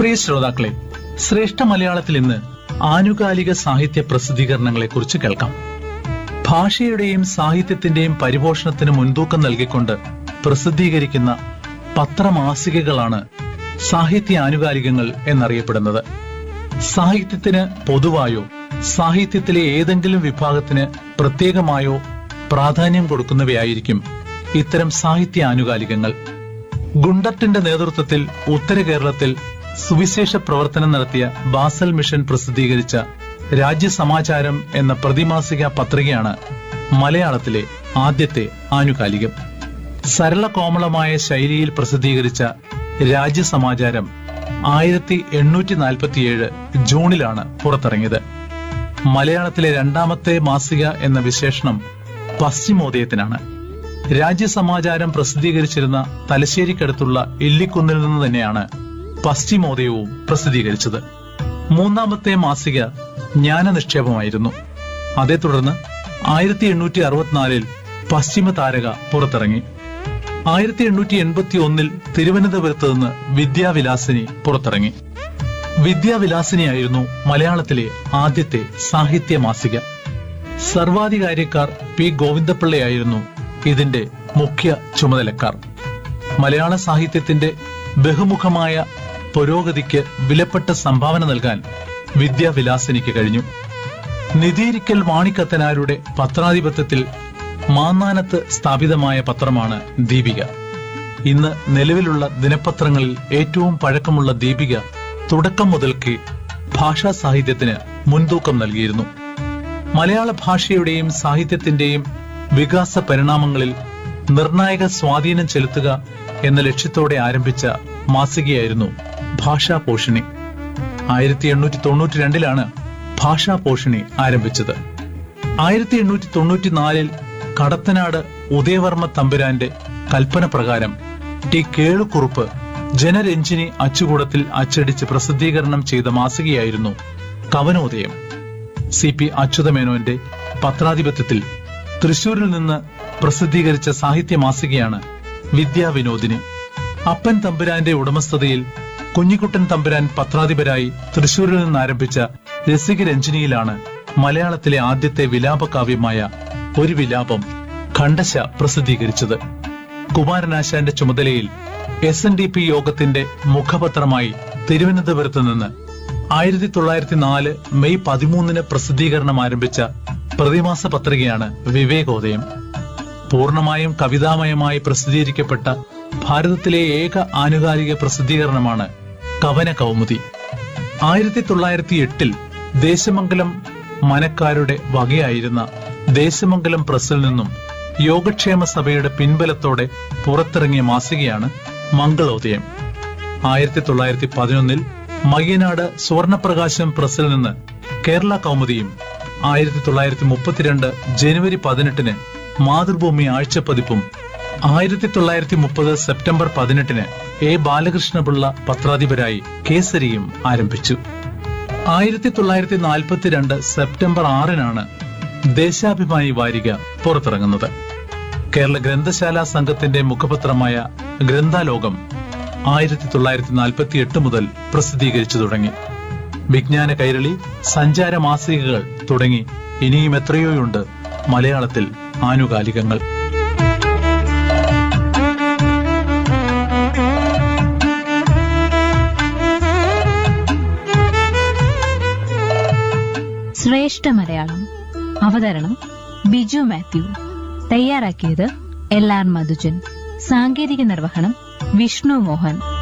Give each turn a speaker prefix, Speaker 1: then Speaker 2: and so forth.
Speaker 1: പ്രിയ ശ്രോതാക്കളെ ശ്രേഷ്ഠ മലയാളത്തിൽ ഇന്ന് ആനുകാലിക സാഹിത്യ പ്രസിദ്ധീകരണങ്ങളെ കുറിച്ച് കേൾക്കാം ഭാഷയുടെയും സാഹിത്യത്തിന്റെയും പരിപോഷണത്തിന് മുൻതൂക്കം നൽകിക്കൊണ്ട് പ്രസിദ്ധീകരിക്കുന്ന പത്രമാസികകളാണ് സാഹിത്യ ആനുകാലികങ്ങൾ എന്നറിയപ്പെടുന്നത് സാഹിത്യത്തിന് പൊതുവായോ സാഹിത്യത്തിലെ ഏതെങ്കിലും വിഭാഗത്തിന് പ്രത്യേകമായോ പ്രാധാന്യം കൊടുക്കുന്നവയായിരിക്കും ഇത്തരം സാഹിത്യ ആനുകാലികങ്ങൾ ഗുണ്ടർട്ടിന്റെ നേതൃത്വത്തിൽ ഉത്തര കേരളത്തിൽ സുവിശേഷ പ്രവർത്തനം നടത്തിയ ബാസൽ മിഷൻ പ്രസിദ്ധീകരിച്ച രാജ്യസമാചാരം എന്ന പ്രതിമാസിക പത്രികയാണ് മലയാളത്തിലെ ആദ്യത്തെ ആനുകാലികം സരള കോമളമായ ശൈലിയിൽ പ്രസിദ്ധീകരിച്ച രാജ്യസമാചാരം ആയിരത്തി എണ്ണൂറ്റി നാൽപ്പത്തിയേഴ് ജൂണിലാണ് പുറത്തിറങ്ങിയത് മലയാളത്തിലെ രണ്ടാമത്തെ മാസിക എന്ന വിശേഷണം പശ്ചിമോദയത്തിനാണ് രാജ്യസമാചാരം പ്രസിദ്ധീകരിച്ചിരുന്ന തലശ്ശേരിക്കടുത്തുള്ള ഇല്ലിക്കുന്നിൽ നിന്ന് തന്നെയാണ് പശ്ചിമോദയവും പ്രസിദ്ധീകരിച്ചത് മൂന്നാമത്തെ മാസിക ജ്ഞാനനിക്ഷേപമായിരുന്നു അതേ തുടർന്ന് ആയിരത്തി എണ്ണൂറ്റി അറുപത്തിനാലിൽ പശ്ചിമ താരക പുറത്തിറങ്ങി ആയിരത്തി എണ്ണൂറ്റി എൺപത്തി ഒന്നിൽ തിരുവനന്തപുരത്ത് നിന്ന് വിദ്യാവിലാസിനി പുറത്തിറങ്ങി വിദ്യാവിലാസിനിയായിരുന്നു മലയാളത്തിലെ ആദ്യത്തെ സാഹിത്യ മാസിക സർവാധികാരിക്കാർ പി ഗോവിന്ദപിള്ളയായിരുന്നു ഇതിന്റെ മുഖ്യ ചുമതലക്കാർ മലയാള സാഹിത്യത്തിന്റെ ബഹുമുഖമായ പുരോഗതിക്ക് വിലപ്പെട്ട സംഭാവന നൽകാൻ വിദ്യാവിലാസിനിക്ക് കഴിഞ്ഞു നിതീരിക്കൽ മാണിക്കത്തനാരുടെ പത്രാധിപത്യത്തിൽ മാന്നാനത്ത് സ്ഥാപിതമായ പത്രമാണ് ദീപിക ഇന്ന് നിലവിലുള്ള ദിനപത്രങ്ങളിൽ ഏറ്റവും പഴക്കമുള്ള ദീപിക തുടക്കം മുതൽക്ക് ഭാഷാ സാഹിത്യത്തിന് മുൻതൂക്കം നൽകിയിരുന്നു മലയാള ഭാഷയുടെയും സാഹിത്യത്തിന്റെയും വികാസ പരിണാമങ്ങളിൽ നിർണായക സ്വാധീനം ചെലുത്തുക എന്ന ലക്ഷ്യത്തോടെ ആരംഭിച്ച മാസികയായിരുന്നു ഭാഷാ പോഷിണി ആയിരത്തി എണ്ണൂറ്റി തൊണ്ണൂറ്റി രണ്ടിലാണ് ഭാഷാ പോഷിണി ആരംഭിച്ചത് ആയിരത്തി എണ്ണൂറ്റി തൊണ്ണൂറ്റിനാലിൽ കടത്തനാട് ഉദയവർമ്മ തമ്പുരാന്റെ കൽപ്പന പ്രകാരം ടി കേളുക്കുറുപ്പ് ജനരഞ്ജിനി അച്ചുകൂടത്തിൽ അച്ചടിച്ച് പ്രസിദ്ധീകരണം ചെയ്ത മാസികയായിരുന്നു കവനോദയം സി പി അച്യുതമേനോന്റെ പത്രാധിപത്യത്തിൽ തൃശൂരിൽ നിന്ന് പ്രസിദ്ധീകരിച്ച സാഹിത്യ മാസികയാണ് വിദ്യാവിനോദിനി അപ്പൻ തമ്പുരാന്റെ ഉടമസ്ഥതയിൽ കുഞ്ഞിക്കുട്ടൻ തമ്പുരാൻ പത്രാധിപരായി തൃശൂരിൽ നിന്ന് ആരംഭിച്ച രസികരഞ്ജിനിയിലാണ് മലയാളത്തിലെ ആദ്യത്തെ വിലാപകാവ്യമായ ഒരു വിലാപം ഖണ്ഡശ പ്രസിദ്ധീകരിച്ചത് കുമാരനാശാന്റെ ചുമതലയിൽ എസ് എൻ ഡി പി യോഗത്തിന്റെ മുഖപത്രമായി തിരുവനന്തപുരത്ത് നിന്ന് ആയിരത്തി തൊള്ളായിരത്തി നാല് മെയ് പതിമൂന്നിന് പ്രസിദ്ധീകരണം ആരംഭിച്ച പ്രതിമാസ പത്രികയാണ് വിവേകോദയം പൂർണ്ണമായും കവിതാമയമായി പ്രസിദ്ധീകരിക്കപ്പെട്ട ഭാരതത്തിലെ ഏക ആനുകാലിക പ്രസിദ്ധീകരണമാണ് കവന കൗമുദി ആയിരത്തി തൊള്ളായിരത്തി എട്ടിൽ ദേശമംഗലം മനക്കാരുടെ വകയായിരുന്ന ദേശമംഗലം പ്രസിൽ നിന്നും യോഗക്ഷേമ സഭയുടെ പിൻബലത്തോടെ പുറത്തിറങ്ങിയ മാസികയാണ് മംഗളോദയം ആയിരത്തി തൊള്ളായിരത്തി പതിനൊന്നിൽ മയ്യനാട് സുവർണപ്രകാശം പ്രസിൽ നിന്ന് കേരള കൗമുദിയും ആയിരത്തി തൊള്ളായിരത്തി മുപ്പത്തിരണ്ട് ജനുവരി പതിനെട്ടിന് മാതൃഭൂമി ആഴ്ചപ്പതിപ്പും ആയിരത്തി തൊള്ളായിരത്തി മുപ്പത് സെപ്റ്റംബർ പതിനെട്ടിന് എ ബാലകൃഷ്ണപിള്ള പത്രാധിപരായി കേസരിയും ആരംഭിച്ചു ആയിരത്തി തൊള്ളായിരത്തി നാൽപ്പത്തിരണ്ട് സെപ്റ്റംബർ ആറിനാണ് ദേശാഭിമാനി വാരിക പുറത്തിറങ്ങുന്നത് കേരള ഗ്രന്ഥശാല സംഘത്തിന്റെ മുഖപത്രമായ ഗ്രന്ഥാലോകം ആയിരത്തി തൊള്ളായിരത്തി നാൽപ്പത്തി എട്ട് മുതൽ പ്രസിദ്ധീകരിച്ചു തുടങ്ങി വിജ്ഞാന കൈരളി സഞ്ചാര മാസികകൾ തുടങ്ങി ഇനിയും എത്രയോയുണ്ട് മലയാളത്തിൽ ആനുകാലികങ്ങൾ
Speaker 2: ശ്രേഷ്ഠ മലയാളം അവതരണം ബിജു മാത്യു തയ്യാറാക്കിയത് എൽ ആർ മധുജൻ സാങ്കേതിക നിർവഹണം വിഷ്ണു മോഹൻ